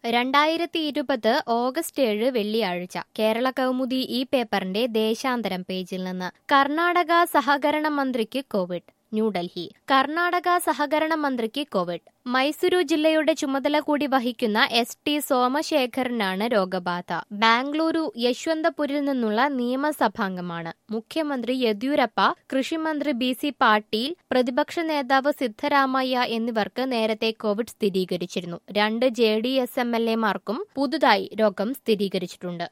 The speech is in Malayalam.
രണ്ടായിരത്തി ഇരുപത് ഓഗസ്റ്റ് ഏഴ് വെള്ളിയാഴ്ച കേരള കൗമുദി ഈ പേപ്പറിന്റെ ദേശാന്തരം പേജിൽ നിന്ന് കർണാടക സഹകരണ മന്ത്രിക്ക് കോവിഡ് ന്യൂഡൽഹി കർണാടക സഹകരണ മന്ത്രിക്ക് കോവിഡ് മൈസൂരു ജില്ലയുടെ ചുമതല കൂടി വഹിക്കുന്ന എസ് ടി സോമശേഖരനാണ് രോഗബാധ ബാംഗ്ലൂരു യശ്വന്തപുരിൽ നിന്നുള്ള നിയമസഭാംഗമാണ് മുഖ്യമന്ത്രി യെദ്യൂരപ്പ കൃഷിമന്ത്രി ബി സി പാട്ടീൽ പ്രതിപക്ഷ നേതാവ് സിദ്ധരാമയ്യ എന്നിവർക്ക് നേരത്തെ കോവിഡ് സ്ഥിരീകരിച്ചിരുന്നു രണ്ട് J D S M L എമാർക്കും പുതുതായി രോഗം സ്ഥിരീകരിച്ചിട്ടുണ്ട്